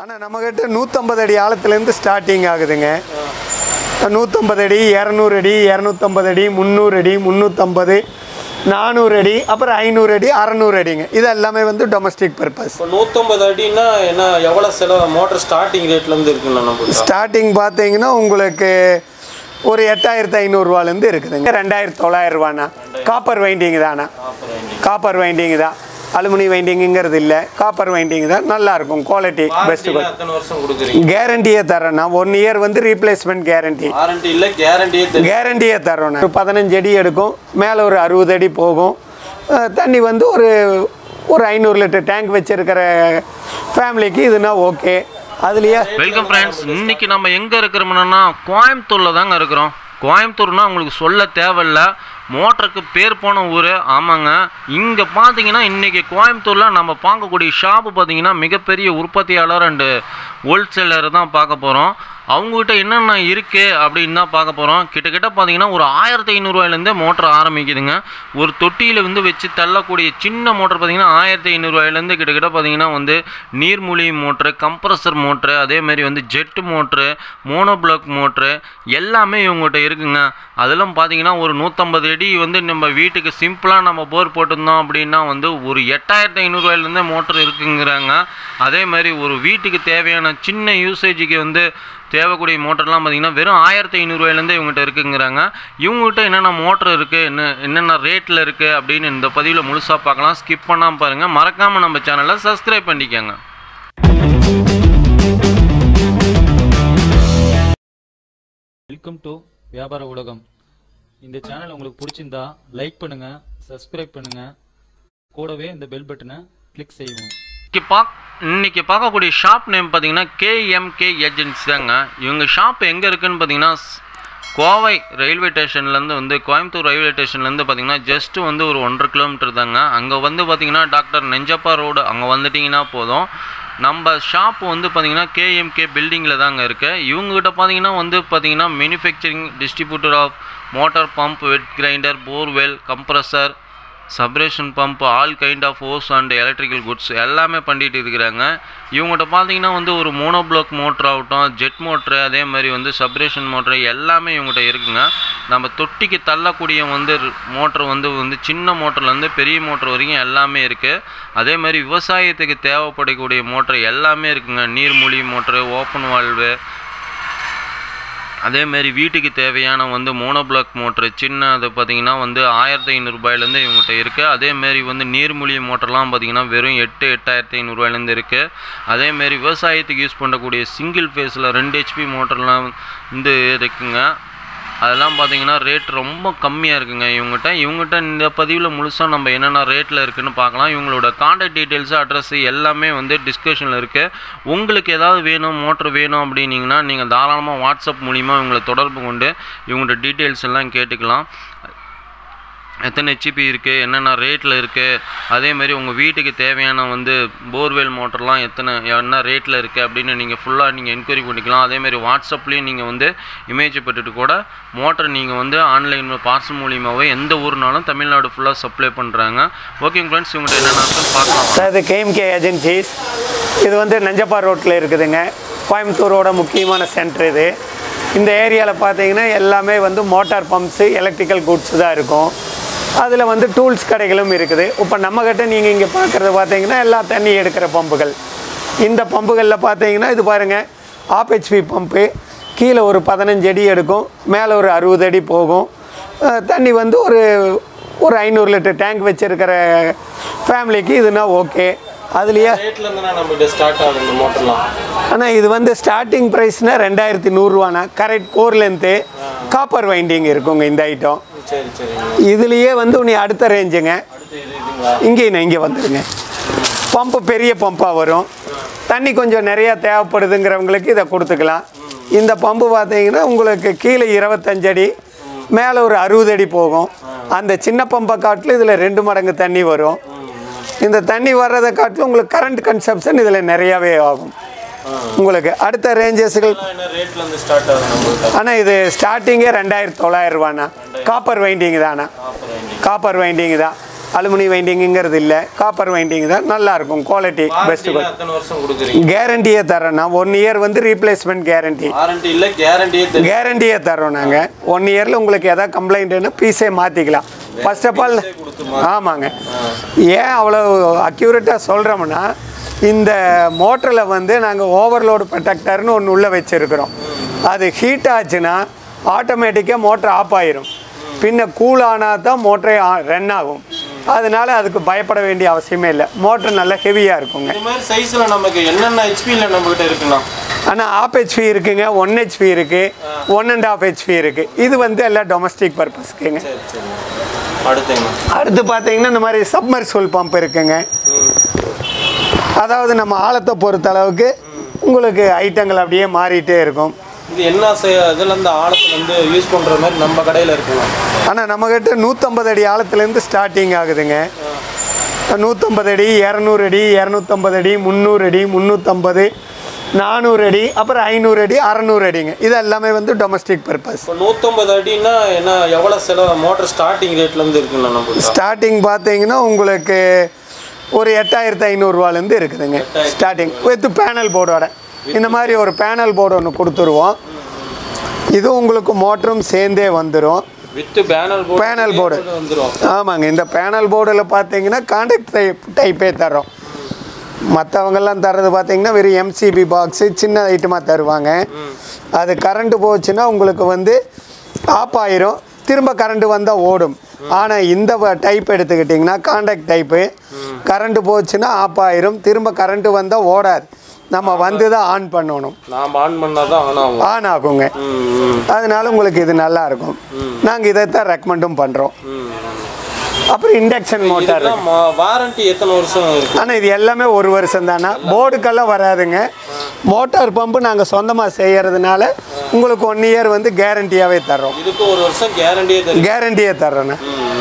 ஆனால் நம்மக்கிட்ட நூற்றம்பது அடி ஆழத்துலேருந்து ஸ்டார்டிங் ஆகுதுங்க நூற்றம்பது அடி இரநூறு அடி இரநூத்தம்பது அடி முந்நூறு அடி முந்நூற்றம்பது நானூறு அடி அப்புறம் ஐநூறு அடி அறநூறு அடிங்க இது எல்லாமே வந்து டொமஸ்டிக் பர்பஸ் இப்போ நூற்றம்பது அடின்னா என்ன எவ்வளோ செலவு மோட்டர் ஸ்டார்டிங் ரேட்லேருந்து இருக்குண்ணா நம்மளுக்கு ஸ்டார்டிங் பார்த்தீங்கன்னா உங்களுக்கு ஒரு எட்டாயிரத்து ஐநூறுரூவாலேருந்து இருக்குதுங்க ரெண்டாயிரத்து தொள்ளாயிரரூவாண்ணா காப்பர் வைண்டிங் தானா காப்பர் வைண்டிங் தான் அலுமினி வைண்டிங்குங்கிறது இல்லை காப்பர் வைண்டிங் தான் நல்லா இருக்கும் குவாலிட்டி பெஸ்ட் வாரண்டிலாம் எத்தனை வருஷம் கொடுக்குறீங்க கேரண்டியே தரேண்ணா ஒன் இயர் வந்து ரீப்ளேஸ்மெண்ட் கேரண்டி வாரண்டி இல்லை கேரண்டியே தெரியும் கேரண்டியே தரோண்ணா ஒரு பதினஞ்சு அடி எடுக்கும் மேலே ஒரு அறுபது அடி போகும் அஹ் தண்ணி வந்து ஒரு ஒரு ஐநூறு லிட்டர் டேங்க் வச்சிருக்கிற ஃபேமிலிக்கு இதுனா ஓகே அதுலேயே வெல்கம் ஃப்ரெண்ட்ஸ் இன்னைக்கு நம்ம எங்கே இருக்கிறோம்னா கோயம்புத்தூரில் தாங்க இருக்கிறோம் கோயம்புத்தூர்னா உங்களுக்கு சொல்ல தேவையில்ல மோட்டருக்கு பேர் போன ஊர் ஆமாங்க இங்கே பார்த்தீங்கன்னா இன்றைக்கி கோயம்புத்தூரில் நம்ம பார்க்கக்கூடிய ஷாப்பு பார்த்தீங்கன்னா மிகப்பெரிய உற்பத்தியாளர் அண்டு ஹோல்சேலர் தான் பார்க்க போகிறோம் அவங்ககிட்ட என்னென்ன இருக்குது அப்படின்னு தான் பார்க்க போகிறோம் கிட்டத்தட்ட பார்த்தீங்கன்னா ஒரு ஆயிரத்தி ஐநூறுரூவாயிலேருந்தே மோட்டர் ஆரம்பிக்குதுங்க ஒரு தொட்டியில் வந்து வச்சு தள்ளக்கூடிய சின்ன மோட்டர் பார்த்தீங்கன்னா ஆயிரத்தி ஐநூறுரூவாயிலேருந்து கிட்டத்தட்ட பார்த்தீங்கன்னா வந்து நீர்மூழ்கி மோட்ரு கம்ப்ரஸர் மோட்ரு அதே மாதிரி வந்து jet motor monoblock motor எல்லாமே இவங்ககிட்ட இருக்குங்க அதெல்லாம் பார்த்தீங்கன்னா ஒரு நூற்றம்பது அடி வந்து நம்ம வீட்டுக்கு சிம்பிளாக நம்ம போர் போட்டிருந்தோம் அப்படின்னா வந்து ஒரு எட்டாயிரத்தி ஐநூறுரூவாயிலேருந்தே மோட்டர் இருக்குங்கிறாங்க அதே மாதிரி ஒரு வீட்டுக்கு தேவையான சின்ன யூசேஜுக்கு வந்து தேவைக்கூடிய மோட்டர்லாம் பார்த்தீங்கன்னா வெறும் ஆயிரத்தி ஐநூறுரூவாயிலேருந்து இவங்ககிட்ட இருக்குங்கிறாங்க இவங்ககிட்ட என்னென்ன மோட்டர் இருக்குது என்ன என்னென்ன ரேட்டில் இருக்குது அப்படின்னு இந்த பதிவில் முழுசாக பார்க்கலாம் ஸ்கிப் பண்ணாமல் பாருங்கள் மறக்காமல் நம்ம சேனலை சப்ஸ்கிரைப் பண்ணிக்கோங்க வெல்கம் டு வியாபார உலகம் இந்த சேனல் உங்களுக்கு பிடிச்சிருந்தா லைக் பண்ணுங்க சப்ஸ்கிரைப் பண்ணுங்க கூடவே இந்த பெல் பட்டனை கிளிக் செய்வோம் இன்னைக்கு பாக் இன்னைக்கு பார்க்கக்கூடிய ஷாப் நேம் பார்த்தீங்கன்னா கேஎம்கே ஏஜென்சி தாங்க இவங்க ஷாப் எங்கே இருக்குன்னு பார்த்தீங்கன்னா ஸ்- கோவை ரயில்வே ஸ்டேஷன்லேருந்து வந்து கோயம்புத்தூர் ரயில்வே ஸ்டேஷன்லேருந்து பார்த்தீங்கன்னா ஜஸ்ட்டு வந்து ஒரு ஒன்றரை கிலோமீட்டர் தாங்க அங்கே வந்து பார்த்தீங்கன்னா டாக்டர் நெஞ்சப்பா ரோடு அங்கே வந்துட்டிங்கன்னா போதும் நம்ம ஷாப் வந்து பார்த்தீங்கன்னா கேஎம்கே பில்டிங்கில் தாங்க இருக்குது இவங்ககிட்ட பார்த்தீங்கன்னா வந்து பார்த்தீங்கன்னா manufacturing distributor of motor pump wet grinder borewell compressor சப்ரேஷன் pump all kind of hose and electrical goods எல்லாமே பண்ணிட்டு இருக்கிறாங்க இவங்ககிட்ட பார்த்தீங்கன்னா வந்து ஒரு மோனோ பிளாக் மோட்ரு ஆகட்டும் ஜெட் மோட்ரு அதே மாதிரி வந்து சப்ரேஷன் மோட்ரு எல்லாமே இவங்ககிட்ட இருக்குங்க நம்ம தொட்டிக்கு தள்ளக்கூடிய வந்து மோட்ரு வந்து வந்து சின்ன மோட்டர்லேருந்து பெரிய மோட்ரு வரைக்கும் எல்லாமே இருக்குது அதே மாதிரி விவசாயத்துக்கு தேவைப்படக்கூடிய மோட்ரு எல்லாமே இருக்குங்க நீர்மூழ்கி மோட்ரு ஓப்பன் வால்வு அதேமாரி வீட்டுக்கு தேவையான வந்து மோனோபிளாக் மோட்ரு சின்ன அது பார்த்தீங்கன்னா வந்து ஆயிரத்தி ஐநூறுரூபாயிலேருந்து இவங்ககிட்ட இருக்குது அதேமாரி வந்து நீர்மூழ்கி மோட்டர்லாம் பார்த்தீங்கன்னா வெறும் எட்டு எட்டாயிரத்தி ஐநூறுரூவாயிலேருந்து இருக்குது அதேமாரி விவசாயத்துக்கு யூஸ் பண்ணக்கூடிய சிங்கிள் ஃபேஸில் ரெண்டு ஹெச்பி மோட்டர்லாம் வந்து இருக்குங்க அதெல்லாம் பார்த்தீங்கன்னா ரேட் ரொம்ப கம்மியாக இருக்குங்க இவங்ககிட்ட இவங்ககிட்ட இந்த பதிவில் முழுசாக நம்ம என்னென்ன ரேட்டில் இருக்குன்னு பார்க்கலாம் இவங்களோட காண்டாக்ட் டீட்டெயில்ஸு அட்ரஸ் எல்லாமே வந்து டிஸ்கஷனில் இருக்குது உங்களுக்கு ஏதாவது வேணும் மோட்ரு வேணும் அப்படின்னீங்கன்னா நீங்கள் தாராளமாக வாட்ஸ்அப் மூலிமா இவங்களை தொடர்பு கொண்டு இவங்களோட டீட்டெயில்ஸ் எல்லாம் கேட்டுக்கலாம் எத்தனை ஹெச்பி இருக்குது என்னென்ன ரேட்டில் இருக்குது அதேமாரி உங்கள் வீட்டுக்கு தேவையான வந்து போர்வெல் மோட்டர்லாம் எத்தனை என்ன ரேட்டில் இருக்குது அப்படின்னு நீங்கள் ஃபுல்லாக நீங்கள் என்கொயரி பண்ணிக்கலாம் அதேமாரி வாட்ஸ்அப்லேயும் நீங்கள் வந்து இமேஜ் பெற்றுட்டு கூட மோட்டர் நீங்கள் வந்து ஆன்லைன் பார்சல் மூலியமாகவே எந்த ஊர்னாலும் தமிழ்நாடு ஃபுல்லாக சப்ளை பண்ணுறாங்க ஓகேங்க ஃப்ரெண்ட்ஸ் இவங்கள்ட்ட என்னென்ன இருக்குன்னு பார்க்கலாம் சார் இது கேஎம்கே ஏஜென்சிஸ் இது வந்து நஞ்சப்பா ரோட்டில் இருக்குதுங்க கோயம்புத்தூரோட முக்கியமான சென்டர் இது இந்த ஏரியாவில் பார்த்தீங்கன்னா எல்லாமே வந்து மோட்டார் பம்ப்ஸு எலக்ட்ரிக்கல் குட்ஸ் தான் இருக்கும் அதில் வந்து டூல்ஸ் கடைகளும் இருக்குது இப்போ நம்மக்கிட்ட நீங்கள் இங்கே பார்க்குறது பார்த்தீங்கன்னா எல்லா தண்ணி எடுக்கிற பம்புகள் இந்த பம்புகளில் பார்த்தீங்கன்னா இது பாருங்கள் ஆப் ஹெச்பி பம்பு கீழே ஒரு பதினஞ்சு அடி எடுக்கும் மேலே ஒரு அறுபது அடி போகும் அஹ் தண்ணி வந்து ஒரு ஒரு ஐநூறு லிட்டர் டேங்க் வச்சுருக்கிற ஃபேமிலிக்கு இதுனா ஓகே அதுலேயே ரேட்லேருந்து நம்மகிட்ட ஸ்டார்ட் ஆகுது இந்த மோட்டர்லாம் ஆனால் இது வந்து ஸ்டார்டிங் ப்ரைஸ்னால் ரெண்டாயிரத்தி நூறுரூவாண்ணா correct core length copper winding இருக்குங்க இந்த ஐட்டம் சரி சரிங்க இதுலேயே வந்து நீ அடுத்த ரேஞ்சுங்க அடுத்து இது இதுங்களா இங்கேண்ணா இங்கே வந்துடுங்க பம்பு பெரிய பம்பாக வரும் தண்ணி கொஞ்சம் நிறையா தேவைப்படுதுங்கிறவங்களுக்கு இதை கொடுத்துக்கலாம் இந்த பம்பு பார்த்தீங்கன்னா உங்களுக்கு கீழே இருபத்தஞ்சு அடி மேலே ஒரு அறுபது அடி போகும் அந்த சின்ன பம்பை காட்டிலும் இதில் ரெண்டு மடங்கு தண்ணி வரும் இந்த தண்ணி வர்றதை காட்டிலும் உங்களுக்கு கரண்ட் கன்சப்ஷன் இதில் நிறையாவே ஆகும் உங்களுக்கு அடுத்த ரேஞ்சஸ்கள் இதெல்லாம் என்ன ரேட்லேருந்து ஸ்டார்ட் ஆகுது நம்மகிட்ட ஆனால் இது ஸ்டார்டிங்கே ரெண்டாயிரத்தி தொள்ளாயிரம் ரூபாண்ணா காப்பர் வைண்டிங் தானா ஆஃபர் வேண்டி காப்பர் வைண்டிங் தான் அலுமினி வைண்டிங்குங்கிறது இல்லை காப்பர் வைண்டிங் தான் நல்லா இருக்கும் குவாலிட்டி பெஸ்ட் வாரண்டியில் எத்தனை வருஷம் கொடுக்குறீங்க கேரண்டியே தரோம் நான் ஒன் இயர் வந்து ரீப்ளேஸ்மெண்ட் கேரண்டி வாரண்டி இல்லை கேரண்டியே தெரியும் கேரண்டியே தரோம் நாங்கள் ஒன் இயரில் உங்களுக்கு எதாவது கம்ப்ளைண்ட்டுன்னா பீஸே மாற்றிக்கலாம் ஃபர்ஸ்ட் ஆஃப் ஆல் கொடுத்து ஆமாங்க ஏன் அவ்வளோ அக்யூரேட்டாக சொல்கிறோம்னா இந்த மோட்டரில் வந்து நாங்கள் ஓவர்லோடு ப்ரொடெக்டர்னு ஒன்று உள்ளே வச்சுருக்கிறோம் அது ஹீட் ஆச்சுன்னா ஆட்டோமேட்டிக்காக மோட்டர் ஆஃப் ஆயிரும் பின்ன கூல் ஆனால் தான் மோட்டரே ரன் ஆகும் அதனால அதுக்கு பயப்பட வேண்டிய அவசியமே இல்லை மோட்டர் நல்லா ஹெவியாக இருக்குங்க இந்த மாதிரி சைஸில் நமக்கு என்னென்ன ஹெச்பியில் நம்மகிட்ட இருக்குண்ணா ஆனால் ஆப் ஹெச்பி இருக்குங்க ஒன் ஹெச்பி இருக்குது ஒன் அண்ட் ஆஃப் ஹெச்பி இருக்குது இது வந்து எல்லாம் டொமஸ்டிக் பர்பஸ்க்குங்க சரி சரி அடுத்துங்கண்ணா அடுத்து பார்த்தீங்கன்னா இந்த மாதிரி சப்மர்சூல் பம்ப் இருக்குங்க அதாவது நம்ம ஆழத்தை பொறுத்த அளவுக்கு உங்களுக்கு ஐட்டங்கள் அப்படியே மாறிட்டே இருக்கும் இது என்ன செ- இதுல இருந்து ஆழத்துல இருந்து யூஸ் பண்ற மாதிரி நம்ம கடையில இருக்குண்ணா ஆனால் நம்மக்கிட்ட நூற்றம்பது அடி ஆழத்துலேருந்து ஸ்டார்டிங் ஆகுதுங்க நூற்றம்பது அடி இரநூறு அடி இரநூத்தம்பது அடி முந்நூறு அடி முந்நூற்றம்பது நானூறு அடி அப்புறம் ஐநூறு அடி அறநூறு அடிங்க இது எல்லாமே வந்து டொமஸ்டிக் பர்பஸ் இப்போ நூற்றம்பது அடின்னா என்ன எவ்வளோ செலவு மோட்டர் ஸ்டார்டிங் ரேட்ல இருந்து இருக்குண்ணா நம்ம ஸ்டார்டிங் பார்த்தீங்கன்னா உங்களுக்கு ஒரு எட்டாயிரத்து ஐநூறுரூவாலேருந்து இருக்குதுங்க ஸ்டார்டிங் வித் பேனல் போர்டோட இந்த மாதிரி ஒரு பேனல் போர்டு ஒன்று கொடுத்துருவோம் இது உங்களுக்கு மோட்டரும் சேர்ந்தே வந்துடும் with panel board Panel board. வந்துடும் ஆமாங்க இந்த பேனல் போர்டில் பார்த்தீங்கன்னா கான்டாக்ட் டைப் டைப்பே தரோம் மற்றவங்கெல்லாம் தர்றது பார்த்தீங்கன்னா வெறும் எம்சிபி பாக்ஸு சின்ன ஐட்டமாக தருவாங்க அது கரண்ட்டு போச்சுன்னா உங்களுக்கு வந்து ஆஃப் ஆயிரும் திரும்ப கரண்ட் வந்தால் ஓடும் ஆனால் இந்த டைப் எடுத்துக்கிட்டிங்கன்னா கான்டாக்ட் டைப்பு கரண்ட்டு போச்சுன்னா ஆஃப் ஆயிரும் திரும்ப கரண்ட்டு வந்தால் ஓடாது நம்ம வந்து தான் ஆன் பண்ணணும் நாம் ஆன் பண்ணால் தான் ஆன் ஆகும் ஆன் ஆகுங்க ம் ம் அதனால உங்களுக்கு இது நல்லா இருக்கும் நாங்கள் இதை தான் ரெக்கமெண்டும் பண்ணுறோம் ம் அப்புறம் இண்டக்ஷன் மோட்டார் இதெல்லாம் வாரண்டி எத்தனை வருஷம் இருக்கு ஆனால் இது எல்லாமே ஒரு வருஷம் தானே போர்டுக்கெல்லாம் வராதுங்க மோட்டார் பம்பு நாங்கள் சொந்தமாக செய்யறதுனால உங்களுக்கு ஒன் இயர் வந்து கேரண்டியாகவே தர்றோம் இதுக்கு ஒரு வருஷம் கேரண்டியே தெரியும் கேரண்டியே தர்றேண்ணே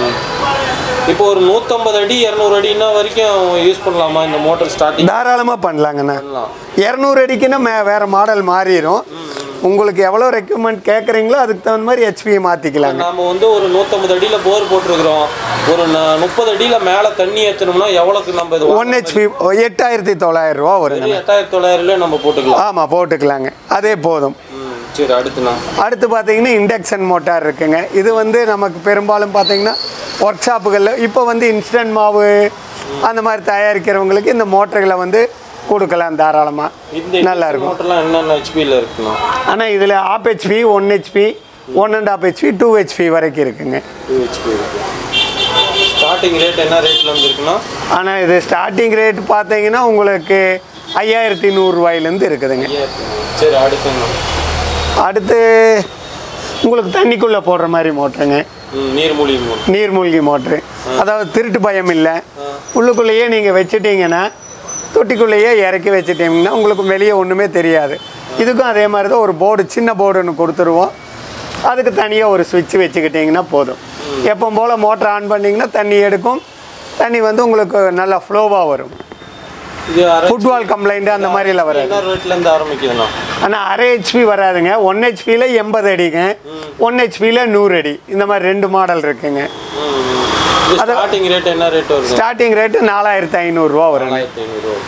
இப்போ ஒரு நூற்றம்பது அடி இரநூறு அடின்னா வரைக்கும் யூஸ் பண்ணலாமா இந்த மோட்டர் ஸ்டார்டிங் தாராளமாக பண்ணலாங்கண்ணா பண்ணலாம் இரநூறு அடிக்குன்னா மே வேறு மாடல் மாறிடும் உங்களுக்கு எவ்வளோ ரெக்யூப்மெண்ட் கேட்குறீங்களோ அதுக்கு தகுந்த மாதிரி ஹெச்பியை மாற்றிக்கலாங்க நாம வந்து ஒரு நூற்றம்பது அடியில் போர் போட்டிருக்கிறோம் ஒரு ந- முப்பது அடியில் மேலே தண்ணி ஏற்றணும்னா எவ்வளோக்கு நம்ம இது ஒன் ஹெச்பி எட்டாயிரத்தி தொள்ளாயிரம் ரூபா வருங்க எட்டாயிரத்தி தொள்ளாயிரம்ல நம்ம போட்டுக்கலாம் ஆமாம் போட்டுக்கலாங்க அதே போதும் ம் சரி அடுத்துண்ணா அடுத்து பார்த்தீங்கன்னா இண்டக்ஷன் மோட்டார் இருக்குங்க இது வந்து நமக்கு பெரும்பாலும் பார்த்தீங்கன்னா ஒர்க் ஷாப்புகளில் இப்போ வந்து இன்ஸ்டன்ட் மாவு அந்த மாதிரி தயாரிக்கிறவங்களுக்கு இந்த மோட்டர்களை வந்து கொடுக்கலாம் தாராளமாக இந்த நல்லா இருக்கும் மோட்டர்லாம் என்னென்ன ஹெச்பியில் இருக்குண்ணா ஆனால் இதில் half HP one HP one and half HP two HP வரைக்கும் இருக்குங்க டூ ஹெச்பி இருக்கு ஸ்டார்டிங் ரேட் என்ன ரேட்ல இருந்து இருக்குண்ணா ஆனால் இது ஸ்டார்டிங் ரேட் பார்த்தீங்கன்னா உங்களுக்கு ஐயாயிரத்தி நூறுரூவாயிலேருந்து இருக்குதுங்க சரி அடுத்துண்ணா அடுத்து உங்களுக்கு தண்ணிக்குள்ளே போடுற மாதிரி மோட்டருங்க ம் நீர்மூழ்கி மோட்டர் நீர்மூழ்கி மோட்ரு அதாவது திருட்டு பயம் இல்லை உள்ளுக்குள்ளேயே நீங்கள் வச்சுட்டீங்கன்னா தொட்டிக்குள்ளேயே இறக்கி வச்சுட்டீங்கன்னா உங்களுக்கு வெளியே ஒன்றுமே தெரியாது இதுக்கும் அதே மாதிரி தான் ஒரு போர்டு சின்ன போர்டு ஒன்று கொடுத்துருவோம் அதுக்கு தனியாக ஒரு சுவிட்ச் வச்சுக்கிட்டிங்கன்னா போதும் எப்போ போல் மோட்டர் ஆன் பண்ணிங்கன்னா தண்ணி எடுக்கும் தண்ணி வந்து உங்களுக்கு நல்லா ஃப்ளோவாக வரும் இது அரை ஃபுட்பால் கம்ப்ளைண்ட் அந்த மாதிரிலாம் வராது என்ன ரேட்ல இருந்து ஆரம்பிக்குதுண்ணா ஆனால் அரை ஹெச்பி வராதுங்க ஒன் ஹெச்பியில் எண்பது அடிங்க ஒன் ஹெச்பியில் நூறு அடி இந்த மாதிரி ரெண்டு மாடல் இருக்குங்க இது ஸ்டார்டிங் ரேட் என்ன ரேட் வருது ஸ்டார்டிங் ரேட்டு நாலாயிரத்து ஐநூறுரூவா வருங்க ஆயிரத்தி ஐநூறுரூவா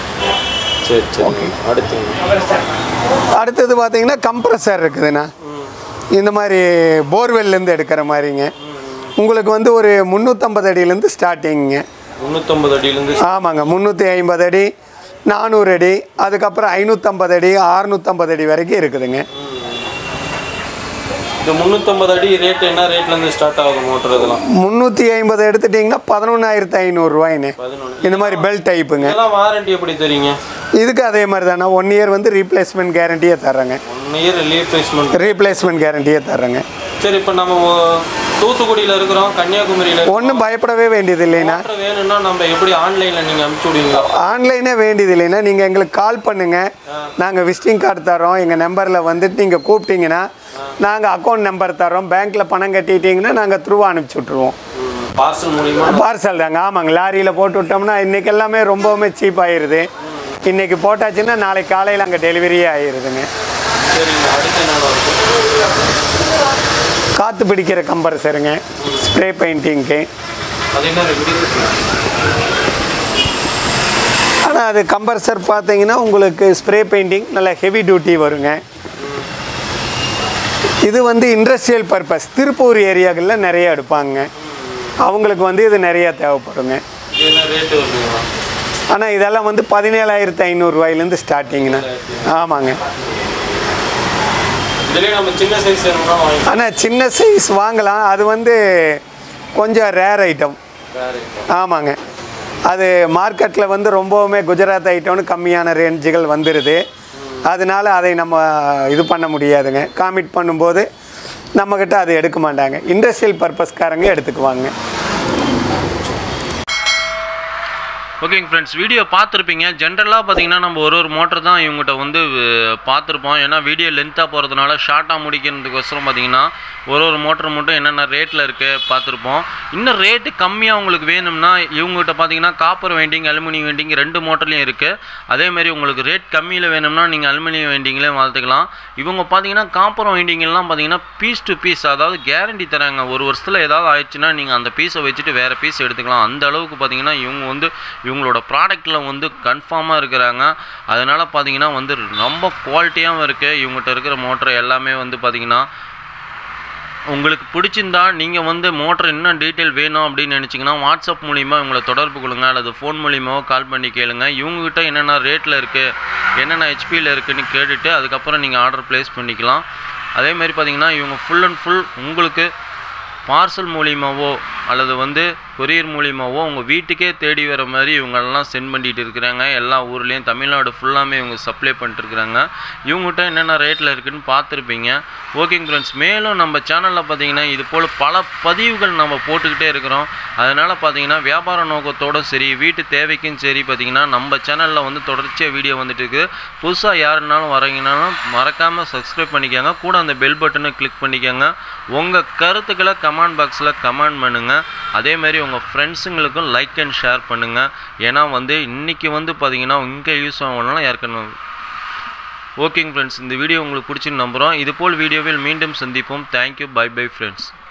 சரி சரி அடுத்துங்க அடுத்தது பார்த்தீங்கன்னா கம்ப்ரஸர் இருக்குதுண்ணா இந்த மாதிரி போர்வெல்லேருந்து எடுக்கிற மாதிரிங்க உங்களுக்கு வந்து ஒரு முந்நூற்றம்பது அடியிலேருந்து ஸ்டார்டிங்க முந்நூற்றம்பது அடியிலேருந்து ஆமாங்க முந்நூற்றி ஐம்பது அடி நானூறு அடி அதுக்கப்புறம் ஐநூற்றம்பது அடி அறுநூற்றம்பது அடி வரைக்கும் இருக்குதுங்க இந்த முந்நூற்றம்பது அடி ரேட் என்ன ரேட்லேருந்து ஸ்டார்ட் ஆகும் மோட்டர் இதெல்லாம் முந்நூற்றி ஐம்பது எடுத்துட்டிங்கன்னா பதினொன்றாயிரத்து ஐநூறுரூவாயின்னு பதினொன்று இந்த மாதிரி பெல் டைப்புங்க இதெல்லாம் வாரண்டி எப்படி தெரியுங்க இதுக்கு அதே மாதிரி தானே ஒன் இயர் வந்து ரீப்ளேஸ்மெண்ட் கேரண்டியே தர்றேங்க ஒன் இயர் ரீப்ளேஸ்மெண்ட் ரீப்ளேஸ்மெண்ட் கேரண்டியே தர்றேங்க சரி இப்போ நம்ம ஒ- தூத்துக்குடியில் இருக்கிறோம் கன்னியாகுமரியில் ஒன்றும் பயப்படவே வேண்டியது இல்லைண்ணா மோட்டர் வேணும்னா நம்ம எப்படி ஆன்லைனில் நீங்கள் அனுப்பிச்சி விடுவீங்களா ஆன்லைனே வேண்டியது இல்லைன்னா நீங்கள் எங்களுக்கு கால் பண்ணுங்கள் நாங்கள் விசிட்டிங் கார்டு தரோம் எங்கள் நம்பரில் வந்துட்டு நீங்கள் கூப்பிட்டீங்கன்னா நாங்கள் அக்கௌண்ட் நம்பர் தரோம் பேங்க்கில் பணம் கட்டிட்டீங்கன்னா நாங்கள் த்ரூவாக அனுப்பிச்சி விட்ருவோம் பார்சல் மூலியமா பார்சல் தாங்க ஆமாங்க லாரியில் போட்டு விட்டோம்னா இன்றைக்கி எல்லாமே ரொம்பவுமே சீப் ஆயிடுது இன்றைக்கி போட்டாச்சுன்னா நாளைக்கு காலையில் அங்கே டெலிவரியே ஆயிடுதுங்க சரிங்க அடுத்து என்ன இருக்கு காற்று பிடிக்கிற கம்பரசருங்க ஸ்ப்ரே பெயிண்டிங்க்கு அது என்ன ரெண்டு ஆனால் அது கம்பர்சர் பார்த்தீங்கன்னா உங்களுக்கு ஸ்ப்ரே பெயிண்டிங் நல்ல ஹெவி டியூட்டி வருங்க இது வந்து இண்டஸ்ட்ரியல் பர்பஸ் திருப்பூர் ஏரியாக்களில் நிறைய எடுப்பாங்க அவங்களுக்கு வந்து இது நிறைய தேவைப்படுங்க இது என்ன ரேட்டு வருதுங்களா ஆனால் இதெல்லாம் வந்து பதினேழாயிரத்து ஐநூறுரூவாயிலேருந்து ஸ்டார்டிங்ண்ணா ஆமாங்க இதுலயே நம்ம சின்ன சைஸ் வேணும்னா வாங்கி ஆனால் சின்ன சைஸ் வாங்கலாம் அது வந்து கொஞ்சம் ரேர் ஐட்டம் வேறு ஆமாங்க அது மார்க்கெட்டில் வந்து ரொம்பவுமே குஜராத் ஐட்டம்னு கம்மியான ரேஞ்சுகள் வந்துடுது அதனால அதை நம்ம இது பண்ண முடியாதுங்க காமிட் பண்ணும்போது நம்மக்கிட்ட அது எடுக்க மாட்டாங்க இண்டஸ்ட்ரியல் பர்பஸ்காரங்க எடுத்துக்குவாங்க ஓகேங்க ஃப்ரெண்ட்ஸ் வீடியோ பார்த்துருப்பீங்க ஜென்ரலாக பார்த்தீங்கன்னா நம்ம ஒரு ஒரு மோட்டர் தான் இவங்ககிட்ட வந்து அஹ், பார்த்துருப்போம் ஏன்னா வீடியோ லென்த்தாக போகிறதுனால ஷார்ட்டாக முடிக்கிறதுக்கோசரம் பார்த்தீங்கன்னா ஒரு ஒரு மோட்டர் மட்டும் என்னென்ன ரேட்டில் இருக்குது பார்த்துருப்போம் இன்னும் ரேட்டு கம்மியாக உங்களுக்கு வேணும்னா இவங்ககிட்ட பார்த்தீங்கன்னா காப்பர் வெண்டிங் அலுமினியம் வெண்டிங் ரெண்டு மோட்டர்லையும் இருக்குது அதேமாதிரி உங்களுக்கு ரேட் கம்மியில் வேணும்னா நீங்கள் அலுமினியம் வெண்டிங்லேயும் வளர்த்துக்கலாம் இவங்க பார்த்தீங்கன்னா காப்பர் வெண்டிங்கெல்லாம் பார்த்தீங்கன்னா பீஸ் டு பீஸ் அதாவது கேரண்டி தராங்க ஒரு வருஷத்தில் ஏதாவது ஆயிடுச்சுன்னா நீங்கள் அந்த பீஸை வச்சுட்டு வேறு பீஸ் எடுத்துக்கலாம் அந்த அளவுக்கு பார்த்தீங்கன்னா இவங்க வந்து இவங்களோட ப்ராடக்ட்டில் வந்து கன்ஃபார்மாக இருக்கிறாங்க அதனால் பார்த்தீங்கன்னா வந்து ரொம்ப குவாலிட்டியாகவும் இருக்குது இவங்ககிட்ட இருக்கிற மோட்டர் எல்லாமே வந்து பார்த்தீங்கன்னா உங்களுக்கு பிடிச்சிருந்தா நீங்கள் வந்து மோட்டர் இன்னும் டீட்டெயில் வேணும் அப்படின்னு நினச்சிங்கன்னா வாட்ஸ்அப் மூலிமா இவங்களை தொடர்பு கொள்ளுங்க அல்லது ஃபோன் மூலியமாவோ கால் பண்ணி கேளுங்க இவங்ககிட்ட என்னென்ன ரேட்டில் இருக்குது என்னென்ன ஹெச்பியில் இருக்குன்னு கேட்டுட்டு அதுக்கப்புறம் நீங்கள் ஆர்டர் ப்ளேஸ் பண்ணிக்கலாம் அதே மாதிரி பார்த்தீங்கன்னா இவங்க ஃபுல் அண்ட் ஃபுல் உங்களுக்கு பார்சல் மூலியமாவோ அல்லது வந்து கொரியர் மூலியமாவோ உங்கள் வீட்டுக்கே தேடி வர மாதிரி இவங்கெல்லாம் சென்ட் பண்ணிட்டு இருக்கிறாங்க எல்லா ஊர்லேயும் தமிழ்நாடு ஃபுல்லாமே இவங்க சப்ளை பண்ணிட்டு இருக்கிறாங்க இவங்ககிட்ட என்னென்ன ரேட்டில் இருக்குன்னு பார்த்துருப்பீங்க ஓகேங்க ஃப்ரெண்ட்ஸ் மேலும் நம்ம சேனலில் பார்த்தீங்கன்னா இது போல் பல பதிவுகள் நம்ம போட்டுக்கிட்டே இருக்கிறோம் அதனால் பார்த்தீங்கன்னா வியாபார நோக்கத்தோட சரி வீட்டு தேவைக்கும் சரி பார்த்தீங்கன்னா நம்ம சேனலில் வந்து தொடர்ச்சியாக வீடியோ வந்துட்டு இருக்குது புதுசாக யாருனாலும் வரீங்கனாலும் மறக்காமல் சப்ஸ்கிரைப் பண்ணிக்கோங்க கூட அந்த பெல் பட்டனை கிளிக் பண்ணிக்கோங்க உங்கள் கருத்துக்களை கமெண்ட் பாக்ஸில் கமெண்ட் பண்ணுங்கள் அதே மாதிரி உங்கள் ஃப்ரெண்ட்ஸுங்களுக்கும் லைக் அண்ட் ஷேர் பண்ணுங்கள் ஏன்னா வந்து இன்றைக்கி வந்து பார்த்தீங்கன்னா இங்கே யூஸ் ஆகணும்னா யாருக்கணும் ஓகேங்க ஃப்ரெண்ட்ஸ் இந்த வீடியோ உங்களுக்கு பிடிச்சின்னு நம்புகிறோம் இதுபோல் வீடியோவில் மீண்டும் சந்திப்போம் தேங்க்யூ பை பை ஃப்ரெண்ட்ஸ்